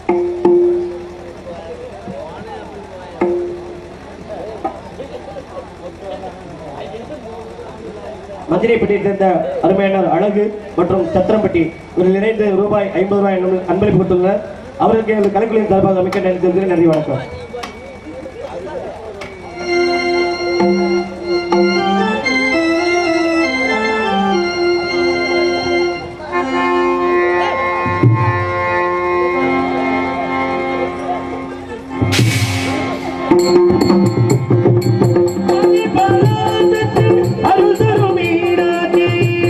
மந்திரிப்பட்டியை சேர்ந்த அருமையானவர் அழகு மற்றும் சத்திரம்பட்டி ஒரு நிறைந்த ரூபாய் ஐம்பது ரூபாய் அன்பளி- அன்பளிப்பு கொடுத்துள்ளனர் அவர்களுக்கு எனது கலக்குழுவின் சார்பாக மிக்க நன்றி தெரிவித்து நன்றி வணக்கம் அருள் தரும் மீனாட்சி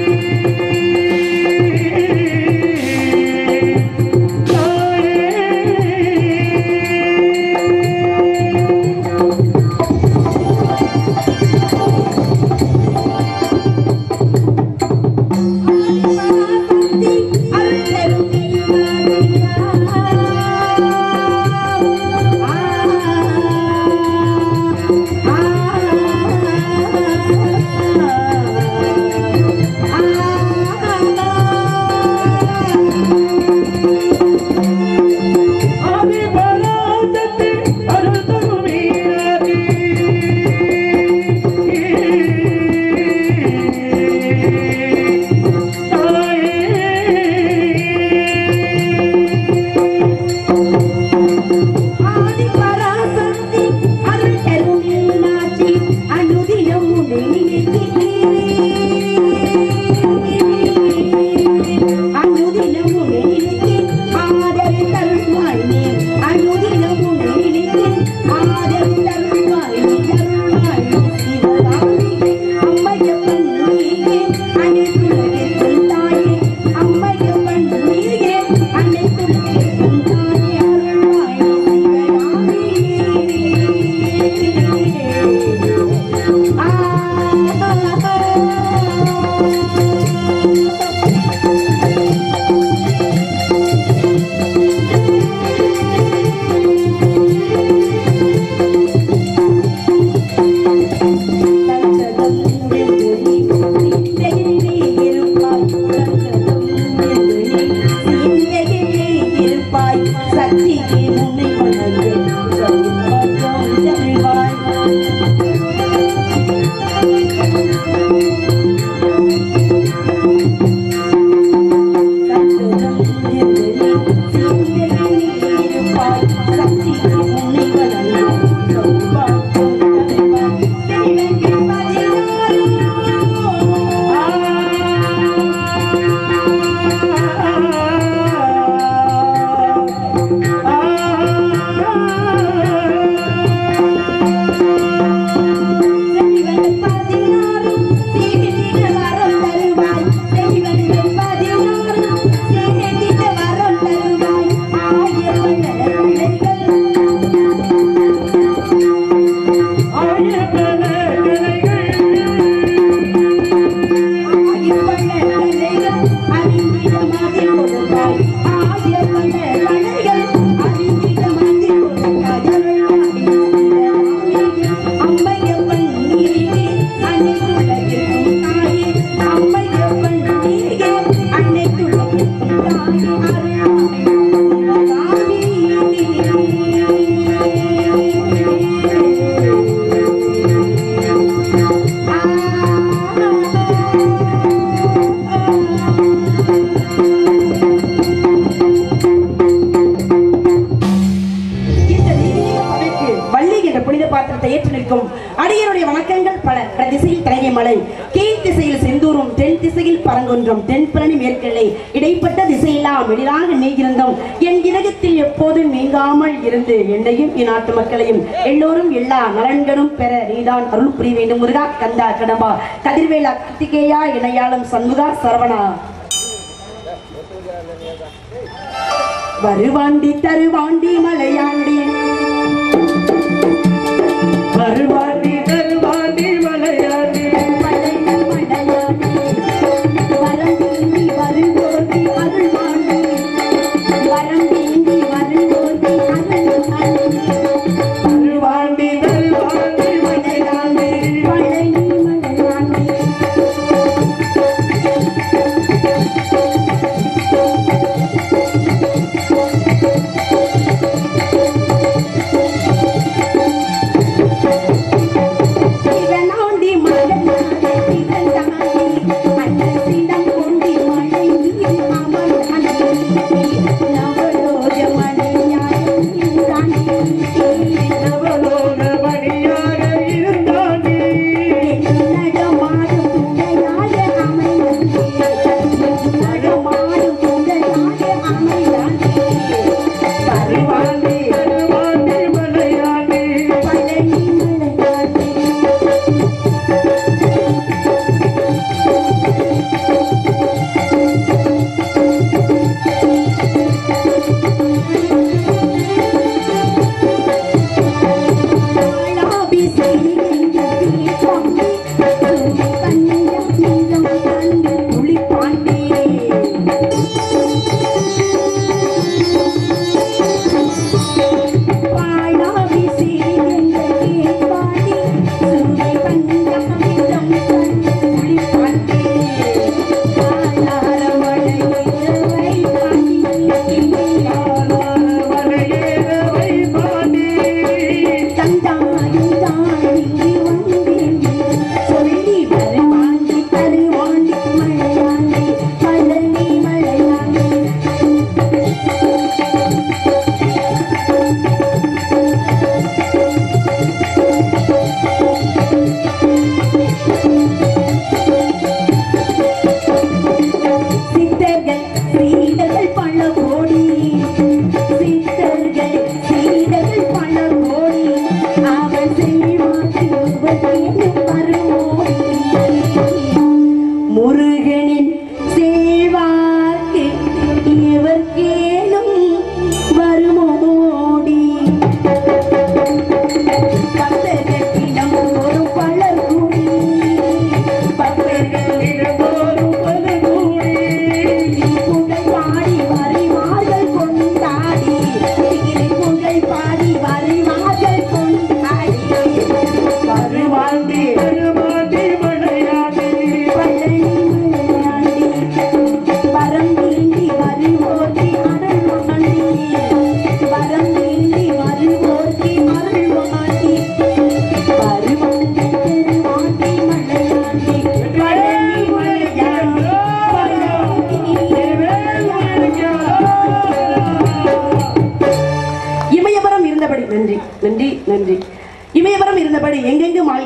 ஆதிபராசக்தி அருள் தரும் மீனாட்சி சக்திக்கு முன்னை வணங்கு சௌபாக்கியம் ஜெயிவாய் இந்த தெய்வீக சபைக்கு வள்ளி என்ற புனித பாத்திரத்தை ஏற்று நிற்கும் அடியனுடைய வணக்கங்கள் பல வட திசையில் தலைமை மலை கீழ் திசையில் செந்தூரும் தென் திசையில் பரங்குன்றம் தென்பழனி மேற்கிள்ளை இடைப்பட்ட திசையெல்லாம் எளிதாக நீங்கிருந்தோம் என் இதயத்தில் எப்போதும் நீங்காமல் இருந்து என்னையும் இந்நாட்டு மக்களையும் எல்லோரும் எல்லா நலன்களும் பெற நீதான் அருள் புரிய வேண்டும் முருகா கந்தா கடம்பா கதிர்வேலா கார்த்திகேயா இணையாளம் சண்முகா சரவணா வருவாண்டி தருவாண்டி மலையாண்டி வருவாண்டி தருவாண்டி மலையாண்டி மலைகள் மலையாண்டி வரந்தீண்டி வருவோர்தி அருள்வாண்டி வரந்தீண்டி வருவோர்தி அருள்வாண்டி வருவாண்டி தருவாண்டி மலையாண்டி பழனி மலையாண்டி வருவாண்டி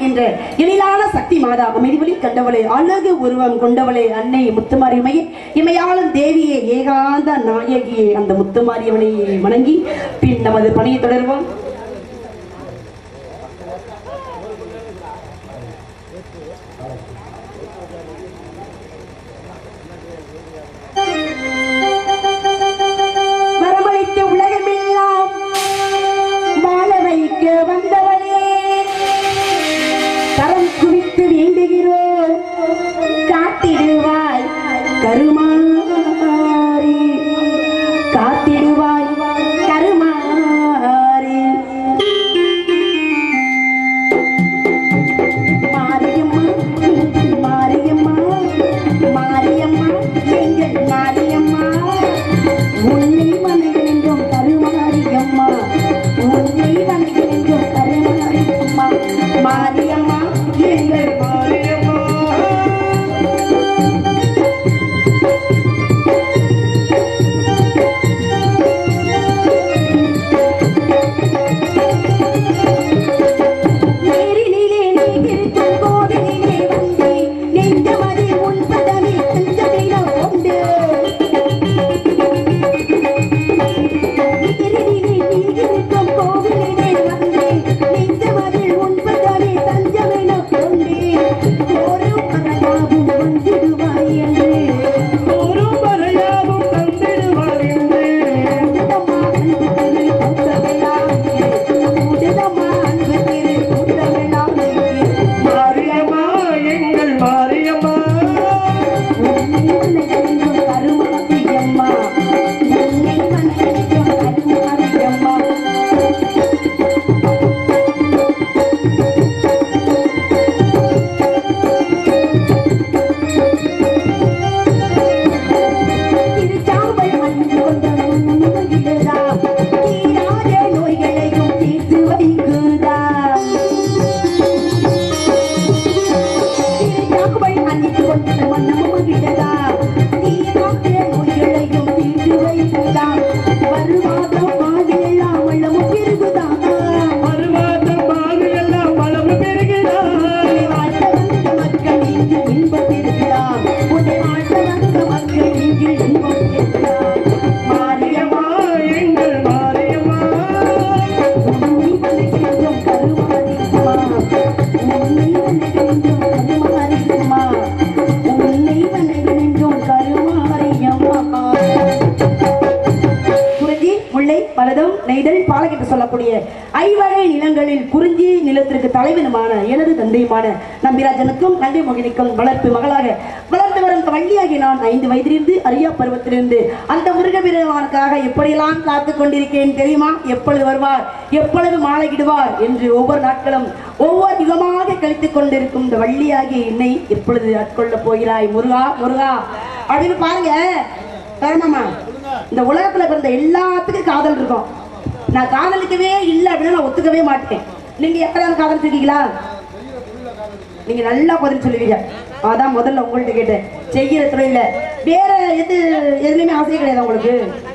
என்ற எழிலான சக்தி மாதா அமைதிவழி கண்டவளே அழகு உருவம் கொண்டவளே அன்னை முத்துமாரியம்மையே இமையாளும் தேவியே ஏகாந்த நாயகியே அந்த முத்துமாரியம்மனை வணங்கி பின் நமது பணியை தொடர்வோம் வரமளித்த உலகமெல்லாம் வாழ வைக்க வந்தவளே கரம் குவித்து வேண்டுகிறோம் காத்திடுவாய் கருமாறி காத்திடுவாய் கருமாறி மாரியம்மா மாரியம்மா மாரியம்மா எங்கள் மாரியம்மா உன்னை வணங்குகின்றோம் கருமாரியம்மா உன்னை வணங்குகின்றோம் கருமாரியம்மா மாரியம்மா எங்கள் மாரியம்மா நேரினிலே நீங்கிருக்கும் கோவிலிலே வந்து நெஞ்சமதி உன் பதவி பஞ்சமிடம் கொண்டு நேரினிலே நீங்கிருக்கும் கோவிலிலே வந்து நெஞ்சமதில் உன் பதவி பஞ்சமிடம் கொண்டு ஓரும் மகனாவும் வந்திடுவாய் என்று ஓரும் மலையாவும் தந்திடுவார் என்று உடதம்மா அன்பு திரு கூட்டமெல்லாம் உடதம்மா அன்பு திரு கூட்டமெல்லாம் மாரியம்மா எங்கள் மாரியம்மா உன்னை வணங்குகின்றோம் கருமாரியம்மா உன்னை வணங்குகின்றோம் கருமாரியம்மா திருச்சாம்பல் அணிந்து கொண்ட மகிழதா தீராத நோய்களையும் தீர்த்து வைக்குதா திருச்சாம்பல் அணிந்து கொண்ட மகிழதா தீராத நோய்களையும் தீர்த்து வைக்குதா வருமாதம் ஆகியெல்லாம் வள்ளமும் பெருகுதா மறுமாற்றம் பாதையெல்லாம் வளம் பெறுகிறார் வாழ்த்த வந்த மக்கள் இங்கு இன்பம் பெறுகிறார் உன்னை வாழ்த்த வந்த மக்கள் இங்கு இன்பம் பெறுகிறார் மாரியம்மா மாரியம்மா எங்கள் மாரியம்மா உன்னை வணங்குகின்றோம் கருமாரியம்மா உன்னை வணங்குகின்றோம் கருமாரியம்மா உன்னை வணங்குகின்றோம் கருமாரியம்மா குறிஞ்சி முல்லை பரதம் நெய்தல் பாலக் என்று சொல்லக்கூடிய ஐவகை நிலங்களில் குறிஞ்சி நிலத்திற்கு தலைவனுமான எனது தந்தையுமான நம்பிராஜனுக்கும் நங்கை மோகினிக்கும் வளர்ப்பு மகளாக வளர்ந்து வரும் வள்ளியாகி நான் ஐந்து வயதிலிருந்து அரியா பருவத்திலிருந்து அந்த முருக பெருமானுக்காக எப்படியெல்லாம் காத்து கொண்டிருக்கேன் தெரியுமா எப்பொழுது வருவார் எப்பொழுது மாலையிடுவார் என்று ஒவ்வொரு நாட்களும் ஒவ்வொரு யுகமாக கழித்துக் கொண்டிருக்கும் இந்த வள்ளியாகிய என்னை எப்பொழுது ஆட்கொள்ள போகிறாய் முருகா முருகா அப்படின்னு பாருங்க தரமாமா இந்த உலகத்துல பிறந்த எல்லாத்துக்கும் காதல் இருக்கும் நான் காதலிக்கவே இல்லை அப்படின்னா நான் ஒத்துக்கவே மாட்டேன் நீங்க யாராவது காதலிச்சிருக்கீங்களா நீங்க நல்லா பதில் சொல்லுவீங்க அதான் முதல்ல உங்கள்ட்ட கேட்டேன் செய்யற தொழில வேற எது எதுலயுமே ஆசையே கிடையாதா உங்களுக்கு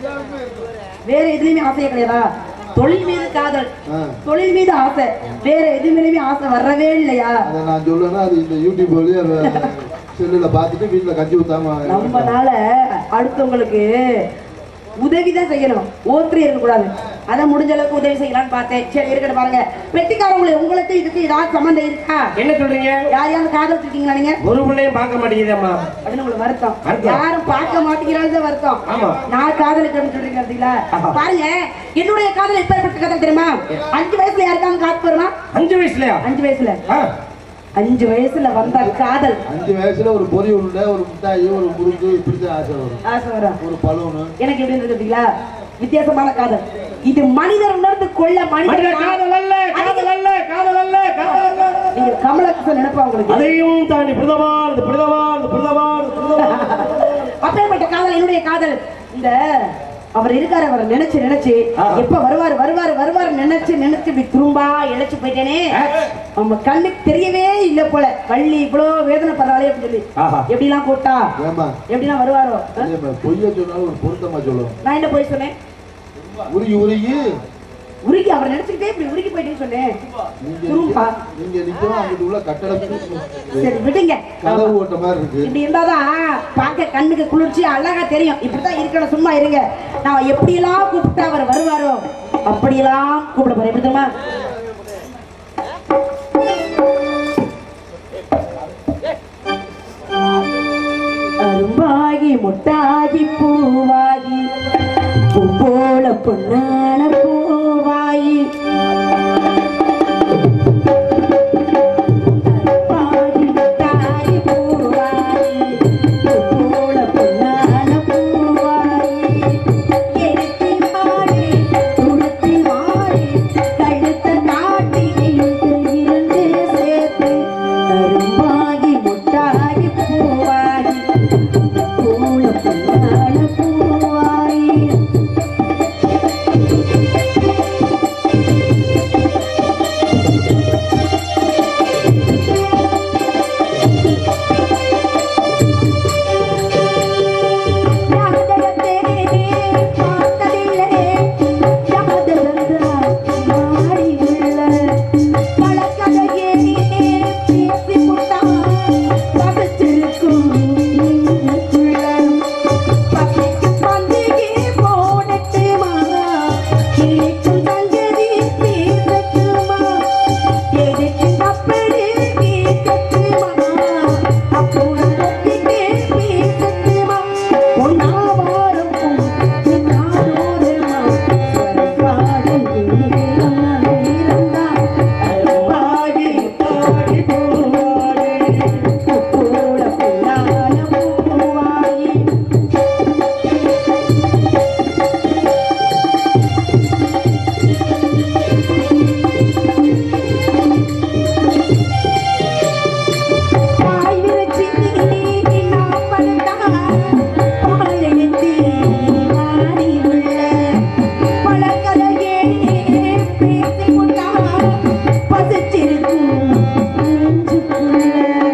வேற எதுலயுமே ஆசையே கிடையாதா தொழில் மீது காதல் தொழில் மீது ஆசை வேற எது மேலயுமே ஆசை வரவே இல்லையா அதை நான் சொல்லணும்னா அது இந்த யூடியூப் வழியா செல்லுல பார்த்துட்டு வீட்டுல கஞ்சி ஊத்தாம நம்மனால அடுத்தவங்களுக்கு உதவிதான் செய்யணும் ஓத்திரி இருக்கக்கூடாது அதான் முடிஞ்ச அளவுக்கு உதவி செய்யலாம்னு பார்த்தேன் சரி இருக்கட்டும் பாருங்க வெட்டிக்காரங்களை உங்களுக்கு இதுக்கு ஏதாவது சம்மந்தம் இருக்கா என்ன சொல்றீங்க யாரையாவது காதலிச்சிருக்கீங்களா நீங்க ஒரு பிள்ளையும் பார்க்க மாட்டேங்குதேம்மா அப்படின்னு உங்களுக்கு வருத்தம் வருத்தம். யாரும் பார்க்க மாட்டேங்கிறாங்க வருத்தம் ஆமா. நான் காதலிக்கிறேன்னு சொல்றீங்க அப்படிங்களா ஆஹா. பாருங்க என்னுடைய காதல் எப்பேற்பட்ட காதல் தெரியுமா அஞ்சு வயசுல யாருக்காவது காத்து வருமா அஞ்சு வயசுலயா அஞ்சு வயசுல ஆ, அஞ்சு வயசுல வந்த காதல் அஞ்சு வயசுல ஒரு பொரி உருண்டை ஒரு மிட்டாயி ஒரு முறுக்கு இப்படிதான் ஆசை வரும் ஆசை வரும் ஒரு பலூனு எனக்கு எப்படி இருக்கு பார்த்தீங்களா வித்தியாசமான காதல் இது மனிதர் உணர்ந்து கொள்ள மனித மனிதர் காதல் அல்ல காதல் அல்ல காதல் அல்ல காதல் அல்ல நீங்க கமலஹாசன் நினைப்பா உங்களுக்கு அதையும் தாண்டி புரிதவான் புரிதவான் புரிதவான் புரிதவான் அப்பேற்பட்ட காதல் என்னுடைய காதல் இந்த அவர் இருக்காரு அவரை நினைச்சு நினைச்சு ஆ. எப்ப வருவாரு வருவாரு வருவாரு நினைச்சு நினைச்சு இப்படி துரும்பா இழைச்சு போயிட்டேனே நம்ம கண்ணுக்கு தெரியவே இல்ல போல வள்ளி இவ்வளவு வேதனை பரவாயில்ல அப்படின்னு சொல்லி ஆஹா. எப்படிலாம் போட்டா ஏமா எப்படிலாம் வருவாரோ ஆ? பொய்ய சொன்னாலும் ஒரு பொருத்தமா சொல்லணும் நான் என்ன போய் சொன்னேன் உருகி உருகி உருகி அவர் நினைச்சுக்கிட்டே இப்படி உருகி போயிட்டேன்னு சொன்னேன் நீங்க குறும்பா நிக்க- நீங்க நிக்கணும் அங்கிட்டு உள்ள கட்டடத்துக்கு சரி விடுங்க கதவு ஓட்ட மாதிரி இருக்கு இப்படி இருந்தாதான் பார்க்க கண்ணுக்கு குளிர்ச்சி அழகா தெரியும் இப்படிதான் இருக்கணும் சும்மா இருங்க நான் எப்படியெல்லாம் கூப்பிட்டா அவர் வருவாரோ அப்படியெல்லாம் கூப்பிட போறேன் எப்படி தெரியுமா அரும்பாகி முட்டாகி பூவாகி பூ போல பொன்னான பூவாயி பாடி தாய் பூவாயி பூ போல பொன்னான பூவாயி எடுத்து வாடி துடுத்து வாடி கழுத்த காட்டி இருந்து சேர்த்து கரும்பாகி முட்டாகி பூவாகி பூல பொன்னான பூவாயி யாதகத்தே பார்த்ததில்லை யாதகத்தால் மாறி உள்ள பழக்கதையே பேசி முட்டால் பசிச்சிருக்கும் நெஞ்சுக்குள்ள பசிக்கு பந்திகை போடட்டுமா கிழிக்கும் சங்கதி பேசட்டுமா எதுக்கு அப்படி கேட்கட்டுமா அப்புறத்துக்கு பேசட்டுமா பொன்னாவாரம் பின்னாடோரமா சரப்பாடும் நீரம் நீரம்தான் அரும்பாகி பாடி போவாடி பூப்போல பொன்னான பூவாயி பாய் விரச்சி நான் படுத்தான் பால் எழுத்தி மாறி உள்ள பழக்கதையே பேசி கொண்டான் பசிச்சிருக்கும் நெஞ்சுக்குள்ள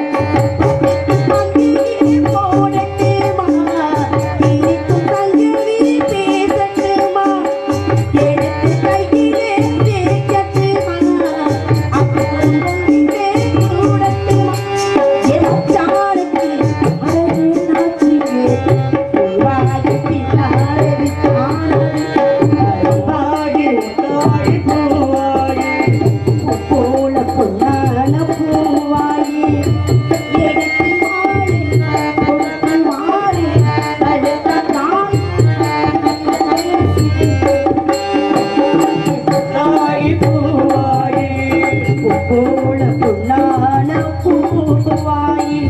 மந்திரி போடட்டுமா இனிக்கும் சங்கவி பேசட்டுமா எடுத்து கையிலே தேய்க்கட்டுமா அப்புறம் கொண்டே கூடட்டுமா என் சாருக்கு அழகு நாச்சிக்கு பூவாகி பின்னாலே விட்டானது அருவாகி தாய் பூவாகி போல பொன்னான பூவாயி எடுத்து மாடு கொடுத்து மாடு தடுத்த தான் தாய் பூவாயி போல பொன்னான பூவாயி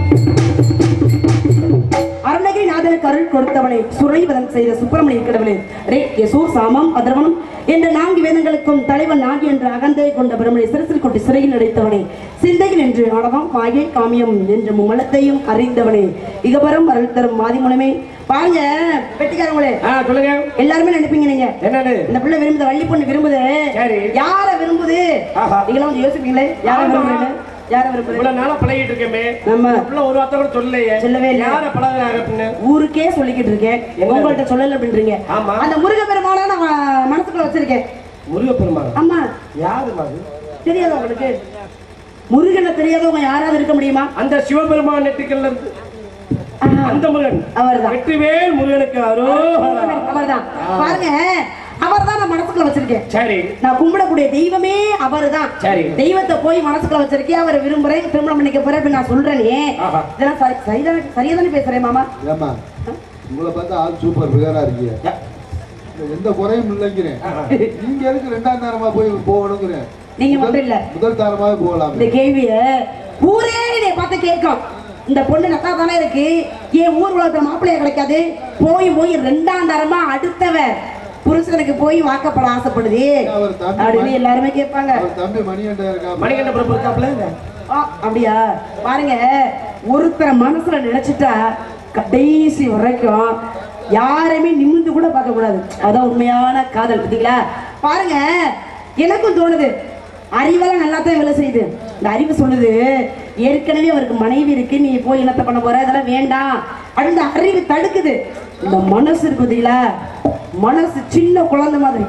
அருணகிரிநாதனுக்கு அருள் கொடுத்தவனை சுரைவதம் செய்த சுப்பிரமணிய கடவுளே ரே யசூ சாமம் அதர்வனம் என்ற நான்கு வேதங்களுக்கும் தலைவன் நாகி என்ற அகந்தை கொண்ட பிரமனை சிறுசில் கொண்டு சிறையில் அடைத்தவனே சிந்தையில் என்று ஆடவம் மாயை காமியம் என்ற மும்மலத்தையும் அறிந்தவனே இகபரம் அருள் தரும் மாதிமுனமே பாருங்க வெட்டிக்காரங்களே ஆ சொல்லுங்க எல்லாருமே நினைப்பீங்க நீங்க என்னது இந்த பிள்ளை விரும்புது வள்ளி பொண்ணு விரும்புது சரி. யார விரும்புது ஆஹா. நீங்களும் கொஞ்சம் யோசிப்பீங்களே யார ஆமா. விரும்புறீங்க யார விரும்புது இவ்வளவு நாளா பழகிட்டு இருக்கேமே நம்ம புள்ள ஒரு வார்த்தை கூட சொல்லலையே சொல்லவே இல்லை. யார பழகுறாங்க அப்படின்னு ஊருக்கே சொல்லிக்கிட்டு இருக்கேன் என்ன? உங்கள்ட்ட சொல்லல அப்படின்றீங்க ஆமா. அந்த முருக பெருமாளை நான் மனசுக்குள்ள வச்சிருக்கேன் முருகப்பெருமாள் ஆமா யாரு அது தெரியாதா உங்களுக்கு முருகனை தெரியாதவங்க யாராவது இருக்க முடியுமா அந்த சிவபெருமான் நெட்டுக்கல்ல இருந்து ஆஹா. அந்த முருகன் அவர்தான் வெற்றிவேல் முருகனுக்கு அரோகரா. அவர்தான் பாருங்க அவர்தான் நான் மனசுக்குள்ள வச்சிருக்கேன் சரி நான் கும்பிடக்கூடிய தெய்வமே அவர்தான் சரி. தெய்வத்தை போய் மனசுக்குள்ள வச்சிருக்கேன் அவரை விரும்புறேன் திருமணம் பண்ணிக்க போறேன் அப்படின்னு நான் சொல்றேனே ஆஹா. இதெல்லாம் சரி- சரிதானே சரியா தானே பேசுறேன் மாமா ஏம்மா உங்களை பார்த்தா ஆள் சூப்பர் ஃபிகரா இருக்கீங்க யா. இதுல எந்த குறையும் இல்லைங்கிறேன் ஆஹா. நீங்க எதுக்கு ரெண்டாம் தாரமா போய் போகணுங்கிறேன் நீங்க மட்டும் முதல்- இல்ல. முதல் தாரமாவே போகலாம் இந்த கேள்விய ஊரே என்னை பார்த்து கேட்கும் இந்த பொண்ணு நக்கா தானே இருக்கு ஏன் ஊர் உலகத்துல மாப்பிள்ளைய கிடைக்காது போய் போய் ரெண்டாம் தரமா அடுத்தவ புருஷனுக்கு போய் வாக்கப்பட ஆசைப்படுது அவர் தம்பி அப்படின்னு மணி- எல்லாருமே கேட்பாங்க அவர் தம்பி மணிகண்ட இருக்கா மணிகண்ட பிரபு இருக்காப்ல ஆ, அப்படியா பாருங்க ஒருத்தரை மனசுல நினைச்சிட்டா கடைசி வரைக்கும் யாரையுமே நிமிந்து கூட பார்க்க கூடாது அதான் உண்மையான காதல் பார்த்தீங்களா பாருங்க எனக்கும் தோணுது அறிவெல்லாம் நல்லா தான் வேலை செய்யுது இந்த அறிவு சொல்லுது ஏற்கனவே அவருக்கு மனைவி இருக்கு நீ போய் என்னத்த பண்ண போற இதெல்லாம் வேண்டாம் அப்படின்னு இந்த அறிவு தடுக்குது இந்த மனசு இருக்கு பார்த்தீங்களா மனசு சின்ன குழந்தை மாதிரி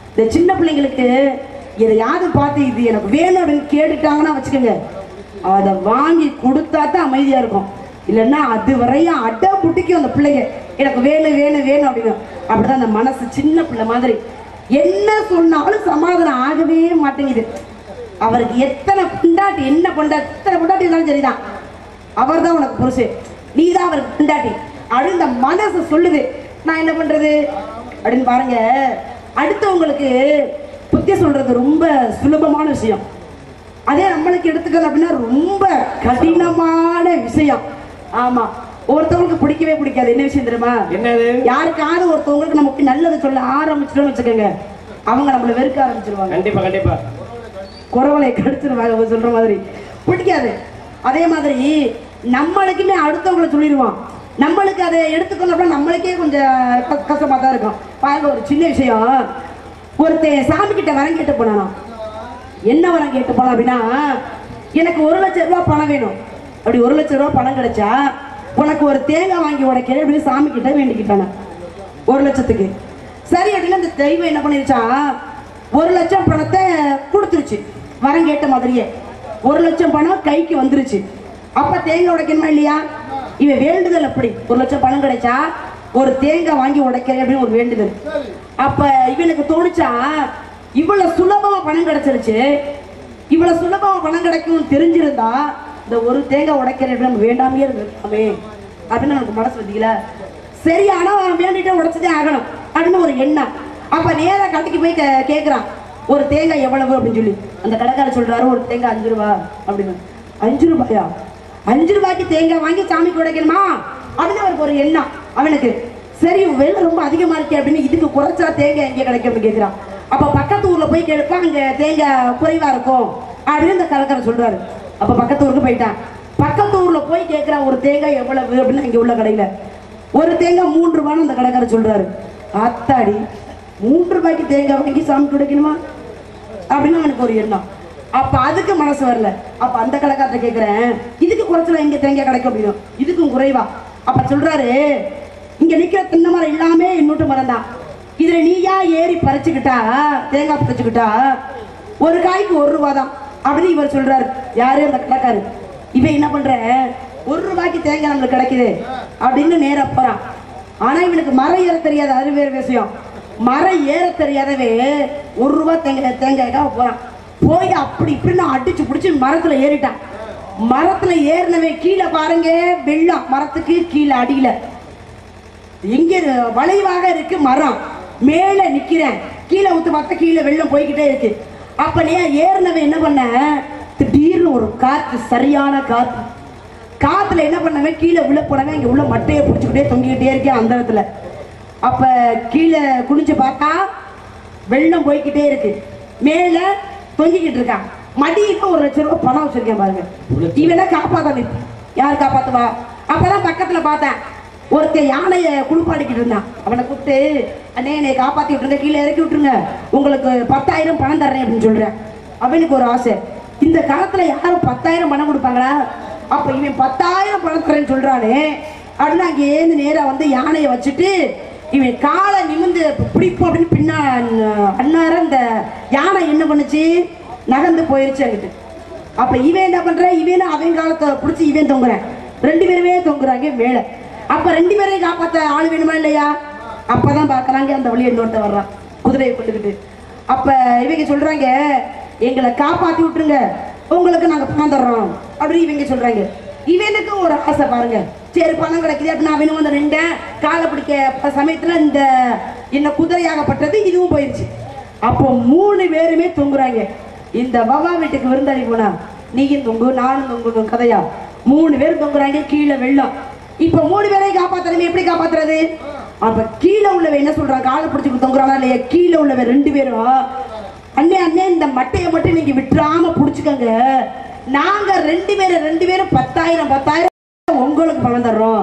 இந்த சின்ன பிள்ளைங்களுக்கு எதையாவது பார்த்து இது எனக்கு வேணும் அப்படின்னு கேட்டுட்டாங்கன்னா வச்சுக்கோங்க அதை வாங்கி கொடுத்தா தான் அமைதியா இருக்கும் இல்லைன்னா அது வரையும் அடை புட்டிக்கும் அந்த பிள்ளைங்க எனக்கு வேணும் வேணும் வேணும் அப்படின்னு அப்படிதான் அந்த மனசு சின்ன பிள்ளை மாதிரி என்ன சொன்னாலும் சமாதானம் ஆகவே மாட்டேங்குது அவருக்கு எத்தனை பொண்டாட்டி என்ன பொண்டாட்டி எத்தனை பொண்டாட்டி இருந்தாலும் சரிதான் அவர் தான் உனக்கு புருஷன் நீ தான் அவருக்கு பொண்டாட்டி அப்படின்னு இந்த மனசு சொல்லுது நான் என்ன பண்றது அப்படின்னு பாருங்க அடுத்தவங்களுக்கு புத்தி சொல்றது ரொம்ப சுலபமான விஷயம் அதே நம்மளுக்கு எடுத்துக்கிறது அப்படின்னா ரொம்ப கடினமான விஷயம் ஆமா ஒருத்தவங்களுக்கு பிடிக்கவே பிடிக்காது என்ன விஷயம் தெரியுமா என்னது யாருக்காவது ஒருத்தவங்களுக்கு நமக்கு நல்லது சொல்ல ஆரம்பிச்சிட்டோம்னு வச்சுக்கோங்க அவங்க நம்மள வெறுக்க ஆரம்பிச்சிருவாங்க கண்டிப்பா கண்டிப்பா குறவலை கடிச்சிருவாங்க அவங்க சொல்ற மாதிரி பிடிக்காது அதே மாதிரி நம்மளுக்குமே அடுத்தவங்களை சொல்லிடுவான் நம்மளுக்கு அதை எடுத்துக்கணும் அப்படின்னா நம்மளுக்கே கொஞ்சம் க- கஷ்டமா தான் இருக்கும் பாருங்க ஒரு சின்ன விஷயம் ஒருத்தன் சாமி கிட்ட வரம் கேட்டு போனானா என்ன வரம் கேட்டு போனா அப்படின்னா எனக்கு ஒரு லட்சம் ரூபாய் பணம் வேணும் அப்படி ஒரு லட்சம் ரூபாய் பணம் கிடைச்சா உனக்கு ஒரு தேங்காய் வாங்கி உடைக்கிறேன் அப்படின்னு சாமி கிட்ட வேண்டிக்கிட்டானா ஒரு லட்சத்துக்கு சரி அப்படின்னு அந்த தெய்வம் என்ன பண்ணிருச்சா ஒரு லட்சம் பணத்தை கொடுத்துருச்சு வரம் கேட்ட மாதிரியே ஒரு லட்சம் பணம் கைக்கு வந்துருச்சு அப்ப தேங்காய் உடைக்கணுமா இல்லையா இவன் வேண்டுதல் அப்படி ஒரு லட்சம் பணம் கிடைச்சா ஒரு தேங்காய் வாங்கி உடைக்கிறேன் அப்படின்னு ஒரு வேண்டுதல் அப்ப இவனுக்கு தோணுச்சா இவ்வளவு சுலபமா பணம் கிடைச்சிருச்சு இவ்வளவு சுலபமா பணம் கிடைக்கும்னு தெரிஞ்சிருந்தா இந்த ஒரு தேங்காய் உடைக்கிற இடம் நம்ம வேண்டாமே இருந்திருக்கலாமே அப்படின்னு நமக்கு மனசு வந்தீங்களா சரி ஆனா அவன் வேண்டிட்டு உடைச்சதே ஆகணும் அப்படின்னு ஒரு எண்ணம் அப்ப நேரா கடைக்கு போய் கே- கேக்குறான் ஒரு தேங்காய் எவ்வளவு அப்படின்னு சொல்லி அந்த கடைக்காரர் சொல்றாரு ஒரு தேங்காய் அஞ்சு ரூபா அப்படின்னு அஞ்சு ரூபாயா அஞ்சு ரூபாய்க்கு தேங்காய் வாங்கி சாமிக்கு உடைக்கணுமா அப்படின்னு அவருக்கு ஒரு எண்ணம் அவனுக்கு சரி வெள்ளம் ரொம்ப அதிகமா இருக்கே அப்படின்னு இதுக்கு குறைச்சா தேங்காய் எங்கே கிடைக்கும் அப்படின்னு கேட்கிறான் அப்ப பக்கத்து ஊர்ல போய் கேட்பா அங்க தேங்காய் குறைவா இருக்கும் அப்படின்னு இந்த கலக்காரர் சொல்றாரு அப்ப பக்கத்து ஊருக்கு போயிட்டான் பக்கத்து ஊர்ல போய் கேட்கிறான் ஒரு தேங்காய் எவ்வளவு அப்படின்னு இங்க உள்ள கடையில ஒரு தேங்காய் மூன்று ரூபான்னு அந்த கடைக்காரர் சொல்றாரு ஆத்தாடி மூன்று ரூபாய்க்கு தேங்காய் வாங்கி சாமி கிடைக்கணுமா அப்படின்னு அவனுக்கு ஒரு எண்ணம் அப்ப அதுக்கு மனசு வரல அப்ப அந்த கடைக்காரத்தை கேக்குறேன் இதுக்கு குறைச்சல எங்க தேங்காய் கிடைக்கும் அப்படின்னு இதுக்கும் குறைவா அப்ப சொல்றாரு இங்க நிக்கிற தென்னை மரம் எல்லாமே இன்னொட்டு மரம் தான் இதுல நீயா ஏறி பறிச்சுக்கிட்டா தேங்காய் பறிச்சுக்கிட்டா ஒரு காய்க்கு ஒரு ரூபா தான் அப்படின்னு இவர் சொல்றாரு யாரு அந்த கடைக்காரு இவன் என்ன பண்ற ஒரு ரூபாய்க்கு தேங்காய் நம்மளுக்கு கிடைக்குது அப்படின்னு நேரா போறான் ஆனா இவனுக்கு மரம் ஏற தெரியாது அது வேற விஷயம் மரம் ஏற தெரியாதவே ஒரு ரூபாய் தேங்காய் தேங்காய்க்காக போறான் போய் அப்படி இப்படின்னு அடிச்சு பிடிச்சி மரத்துல ஏறிட்டான் மரத்துல ஏறினவே கீழே பாருங்க வெள்ளம் மரத்துக்கு கீழே அடியில எங்க இரு- வளைவாக இருக்கு மரம் மேல நிக்கிறேன் கீழே ஊத்து பார்த்தா கீழே வெள்ளம் போய்கிட்டே இருக்கு அப்ப நீ ஏறினவன் என்ன பண்ண திடீர்னு ஒரு காத்து சரியான காத்து காத்துல என்ன பண்ணவன் கீழே உள்ள போனவன் இங்க உள்ள மட்டையை பிடிச்சிக்கிட்டே தொங்கிக்கிட்டே இருக்கேன் அந்த இடத்துல அப்ப கீழே குனிஞ்சு பார்த்தா வெள்ளம் போய்க்கிட்டே இருக்கு மேல தொங்கிக்கிட்டு இருக்கான் மடியில ஒரு லட்சம் ரூபாய் பணம் வச்சிருக்கேன் பாருங்க இவனை காப்பாத்த யார் காப்பாத்துவா அப்பதான் பக்கத்துல பார்த்தேன் ஒருத்தன் யானைய குளிப்பாடிக்கிட்டு இருந்தான் அவனை கூப்பிட்டு அண்ணே என்னை காப்பாத்தி விட்டுருங்க கீழே இறக்கி விட்டுருங்க உங்களுக்கு பத்தாயிரம் பணம் தர்றேன் அப்படின்னு சொல்றேன் அவனுக்கு ஒரு ஆசை இந்த காலத்துல யாரும் பத்தாயிரம் பணம் கொடுப்பாங்களா அப்ப இவன் பத்தாயிரம் பணம் தரேன்னு சொல்றானே அப்படின்னு அங்கே ஏந்து நேரா வந்து யானையை வச்சுட்டு இவன் காலை நிமிந்து பிடிப்போம் அப்படின்னு பின்னா அண்ணார அந்த யானை என்ன பண்ணுச்சு நகர்ந்து போயிருச்சு அங்கிட்டு அப்ப இவன் என்ன பண்ற இவன் அவன் காலத்தை பிடிச்சி இவன் தொங்குறேன் ரெண்டு பேருமே தொங்குறாங்க மேல அப்ப ரெண்டு பேரையும் காப்பாத்த ஆள் வேணுமா இல்லையா அப்பதான் பாக்குறாங்க அந்த வழியை இன்னொருத்த வர்றான் குதிரையை கொண்டுக்கிட்டு அப்ப இவங்க சொல்றாங்க எங்களை காப்பாத்தி விட்டுருங்க உங்களுக்கு நாங்க பணம் தர்றோம் அப்படின்னு இவங்க சொல்றாங்க இவனுக்கு ஒரு ஆசை பாருங்க சரி பணம் கிடைக்குது அப்படின்னு அவனும் வந்து நின்றேன் காலை பிடிக்க சமயத்துல இந்த என்ன குதிரையாகப்பட்டது இதுவும் போயிடுச்சு அப்போ மூணு பேருமே தொங்குறாங்க இந்த வவா வீட்டுக்கு விருந்தாளி போனா நீயும் தொங்கு நானும் தொங்கணும் கதையா மூணு பேர் தொங்குறாங்க கீழே வெள்ளம் இப்ப மூணு பேரையும் காப்பாத்தணுமே எப்படி காப்பாத்துறது அப்ப கீழே உள்ளவன் என்ன சொல்றான் காலை பிடிச்சி தொங்குறானா இல்லையா கீழே உள்ளவன் ரெண்டு பேரும் அண்ணே அண்ணே இந்த மட்டையை மட்டும் நீங்க விட்டுறாம புடிச்சுக்கங்க நாங்க ரெண்டு பேரும் ரெண்டு பேரும் பத்தாயிரம் பத்தாயிரம் உங்களுக்கு பணம் தர்றோம்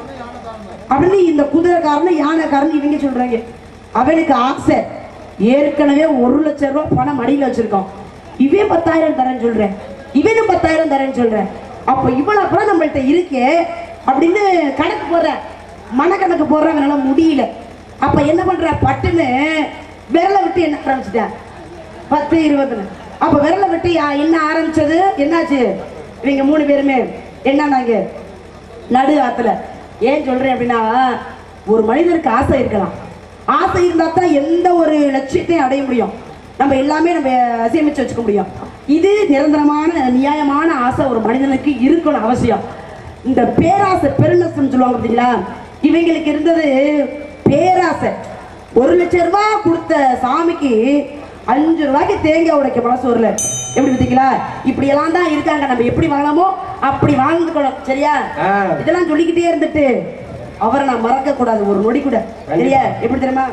அப்படின்னு இந்த குதிரைக்காரன் யானைக்காரன் இவங்க சொல்றாங்க அவனுக்கு ஆசை ஏற்கனவே ஒரு லட்சம் ரூபாய் பணம் மடியில வச்சிருக்கான் இவன் பத்தாயிரம் தரேன்னு சொல்றேன் இவனும் பத்தாயிரம் தரேன்னு சொல்றேன் அப்ப இவ்வளவு பணம் நம்மள்ட்ட இருக்கே அப்படின்னு கணக்கு போடுற மனக்கணக்கு போடுறவனால முடியல அப்ப என்ன பண்ற பட்டுன்னு விரலை விட்டு என்ன ஆரம்பிச்சிட்டேன் பத்து இருபதுன்னு அப்ப விரலை விட்டு யா- என்ன ஆரம்பிச்சது என்னாச்சு இவங்க மூணு பேருமே என்னன்னாங்க நடு ஆத்துல ஏன் சொல்றேன் அப்படின்னா ஒரு மனிதருக்கு ஆசை இருக்கலாம் ஆசை இருந்தா தான் எந்த ஒரு லட்சியத்தையும் அடைய முடியும் நம்ம எல்லாமே நம்ம சேமிச்சு வச்சுக்க முடியும் இது நிரந்தரமான நியாயமான ஆசை ஒரு மனிதனுக்கு இருக்கணும் அவசியம் இந்த பேராசை பெருநஷ்டம் சொல்லுவாங்க பார்த்தீங்களா இவங்களுக்கு இருந்தது பேராசை ஒரு லட்சம் ரூபாய் கொடுத்த சாமிக்கு அஞ்சு ரூபாய்க்கு தேங்காய் உடைக்க மனசு வரல எப்படி பார்த்தீங்களா இப்படி எல்லாம் தான் இருக்காங்க நம்ம எப்படி வாழலாமோ அப்படி வாழ்ந்துக்கணும் சரியா ஆ. இதெல்லாம் சொல்லிக்கிட்டே இருந்துட்டு அவரை நான் மறக்க கூடாது ஒரு நொடி கூட சரியா எப்படி தெரியுமா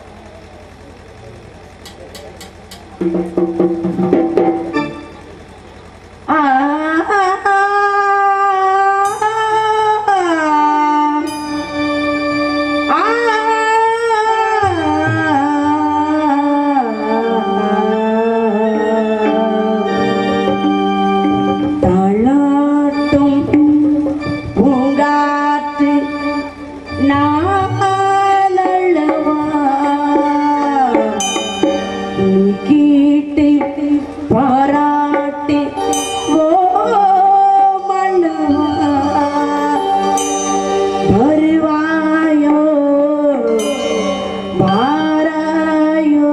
ஆ, ஆ, ஆ, ஆ, தாளாட்டும் பூங்காற்று நாளவா நீ கீட்டு பாராட்டி ஓ மன்னவா வருவாயோ வாராயோ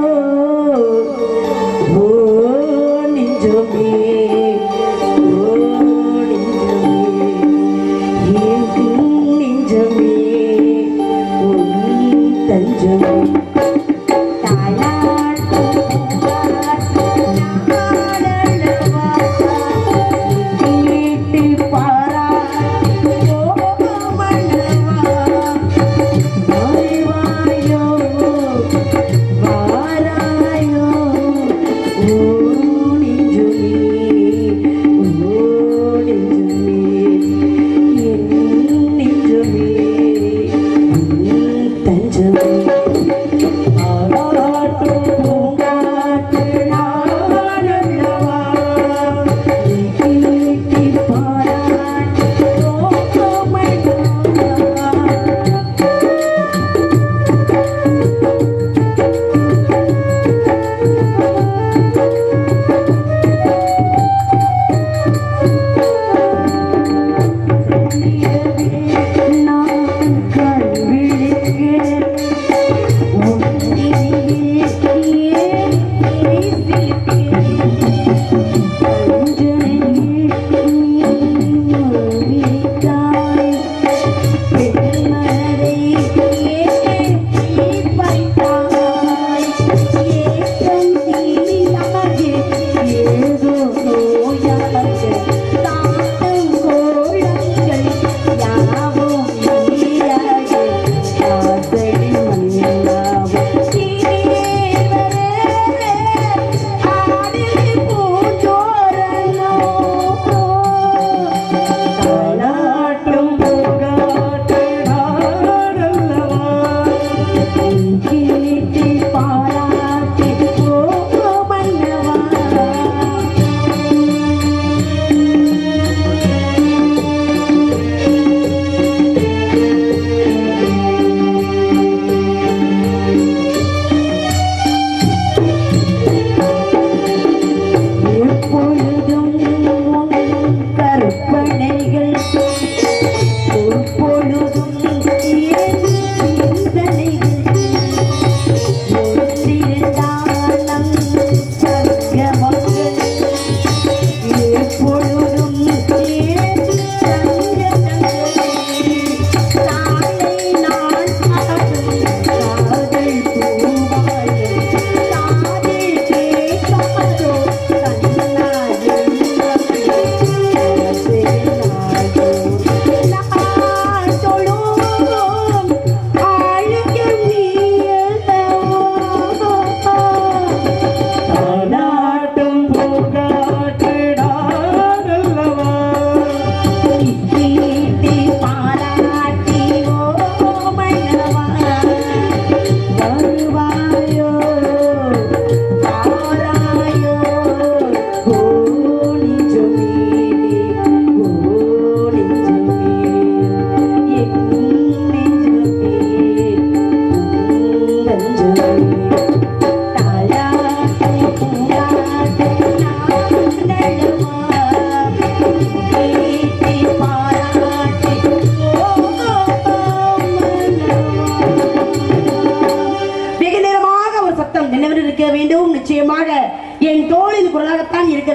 ஓ நெஞ்சமே ஓ நெஞ்சமே என் நெஞ்சமே உன் தஞ்சமே தஞ்சமே ஆ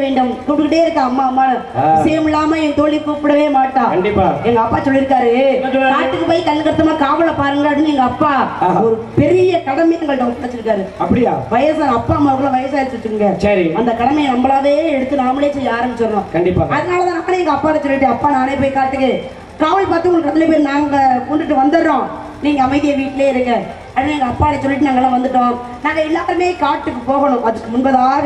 வேண்டும் கூப்பிட்டுக்கிட்டே இருக்க அம்மா அம்மா ஆ. விஷயம் இல்லாம என் தோழி கூப்பிடவே மாட்டா கண்டிப்பா எங்க அப்பா சொல்லிருக்காரு என்ன சொல்றாரு? காட்டுக்கு போய் கண்ணு கருத்தமா காவல பாருங்க அப்படின்னு எங்க அப்பா ஆஹா. ஒரு பெரிய கடமை எங்கள்ட்ட ஒப்படைச்சிருக்காரு அப்படியா வயசான அப்பா அம்மாவுக்குள்ள வயசாயிருச்சுங்க சரி அந்த கடமையை நம்மளாவே எடுத்து நாமளே செய்ய ஆரம்பிச்சிடறோம் கண்டிப்பா அதனாலதான் நானே எங்க அப்பா சொல்லிட்டு அப்பா நானே போய் காட்டுக்கு காவல் பார்த்து உங்களுக்கு ரெண்டு பேர் நாங்க கொண்டுட்டு வந்துடுறோம் நீங்க அமைதியா வீட்டிலே இருங்க அப்படின்னு எங்க அப்பா சொல்லிட்டு நாங்கெல்லாம் வந்துட்டோம் நாங்க எல்லாருமே காட்டுக்கு போகணும் அதுக்கு முன்பதாக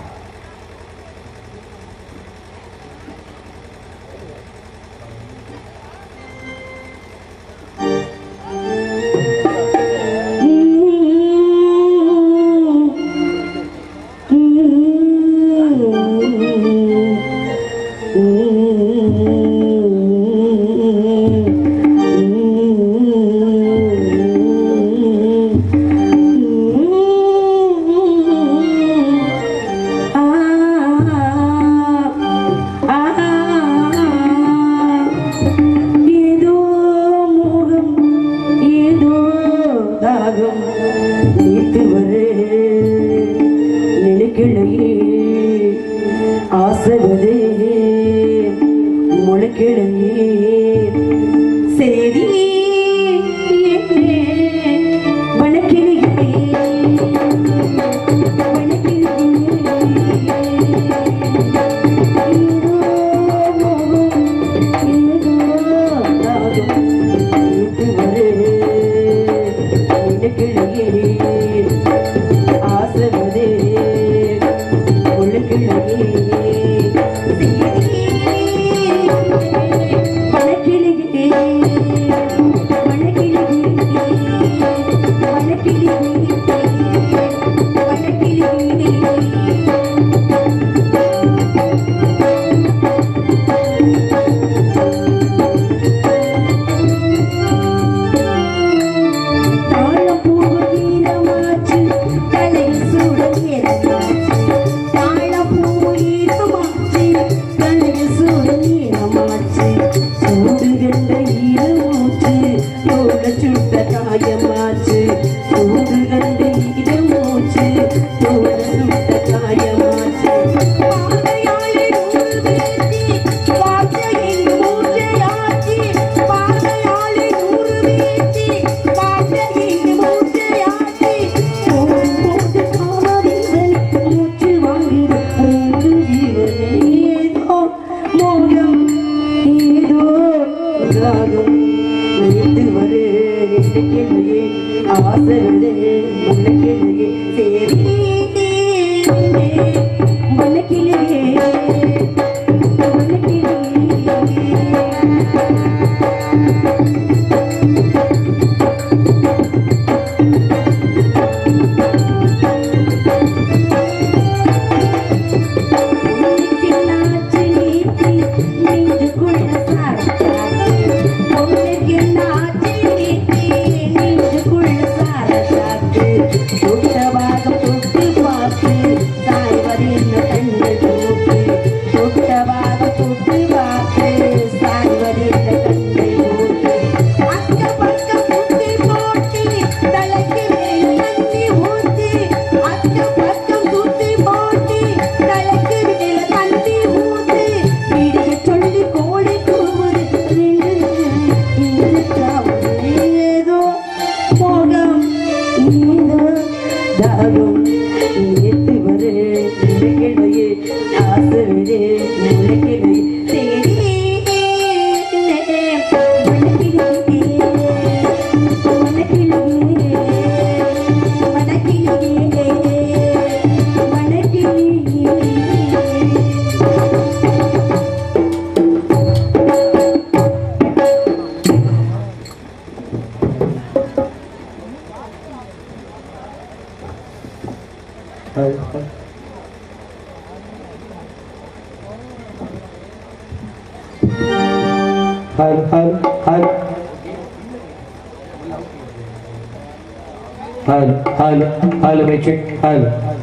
ஏதோ மோகம் ஏதோ தாகம் நீத்து வரே நினைக்கலையே ஆசைவதே முளைக்கலையே சரி வணக்கிலையே ஆசைகளே உனக்கிலேயே சரி உனக்கிலேயே உனக்கிலேயே சொல்லி கோழி கூவுது ஏதோ மோகம் ஏதோ தாகம் ஏத்து வரு நிலைக்கிடையே ஆசைவிடே நிலைக்கிடையே சரி ஹல் ஹல் ஹல் ஹல் ஹல் ஹல் மைக் செக் ஹல்